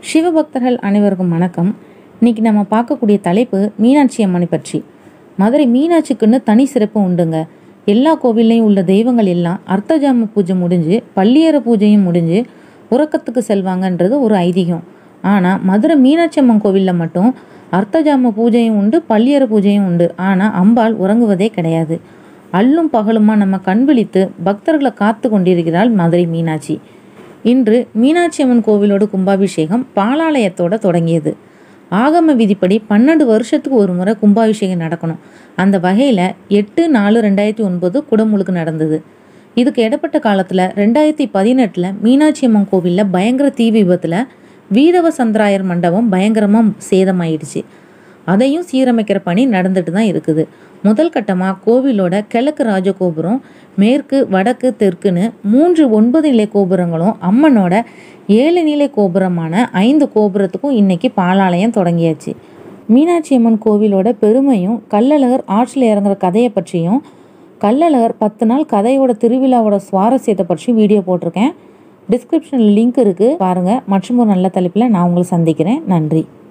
சிவபக்தர்கள் அனைவருக்கும் வணக்கம் இன்னைக்கு நம்ம பார்க்கக்கூடிய தலைப்பு மீனாட்சி அம்மனை பற்றி மதுரை மீனாட்சிக்குன்னு தனி சிறப்பு உண்டுங்க எல்லா கோவில்லையும் உள்ள தெய்வங்கள் எல்லாம் அர்த்தஜாம பூஜை முடிஞ்சு பள்ளியற பூஜையும் முடிஞ்சு உறக்கத்துக்கு செல்வாங்கன்றது ஒரு ஐதீகம் ஆனால் மதுரை மீனாட்சி அம்மன் கோவிலில் மட்டும் அர்த்தஜாம பூஜையும் உண்டு பள்ளியற பூஜையும் உண்டு ஆனால் அம்பாள் உறங்குவதே கிடையாது அல்லும் பகலுமா நம்ம கண் விழித்து பக்தர்களை காத்து கொண்டிருக்கிறாள் மதுரை மீனாட்சி இன்று மீனாட்சி அம்மன் கோவிலோட கும்பாபிஷேகம் பாலாலயத்தோட தொடங்கியது ஆகம விதிப்படி பன்னெண்டு வருஷத்துக்கு ஒரு முறை கும்பாபிஷேகம் நடக்கணும் அந்த வகையில் எட்டு நாலு ரெண்டாயிரத்தி ஒன்பது குடமுழுக்கு நடந்தது இதுக்கு இடப்பட்ட காலத்தில் ரெண்டாயிரத்தி பதினெட்டில் மீனாட்சி அம்மன் கோவிலில் பயங்கர தீ விபத்தில் வீரவ சந்திராயர் மண்டபம் பயங்கரமாக சேதமாயிடுச்சு அதையும் சீரமைக்கிற பணி நடந்துட்டு தான் இருக்குது முதல் கட்டமாக கோவிலோட கிழக்கு ராஜகோபுரம் மேற்கு வடக்கு தெற்குன்னு மூன்று ஒன்பது நிலை கோபுரங்களும் அம்மனோட ஏழு நிலை கோபுரமான ஐந்து கோபுரத்துக்கும் இன்னைக்கு பாலாலயம் தொடங்கியாச்சு மீனாட்சி அம்மன் கோவிலோட பெருமையும் கள்ளழகர் ஆற்றில் இறங்குற கதையை பற்றியும் கள்ளழகர் பத்து நாள் கதையோட திருவிழாவோட சுவாரஸ்யத்தை பற்றி வீடியோ போட்டிருக்கேன் டிஸ்கிரிப்ஷனில் லிங்க் இருக்குது பாருங்கள் மற்றும் ஒரு நல்ல தலைப்பில் நான் உங்களை சந்திக்கிறேன் நன்றி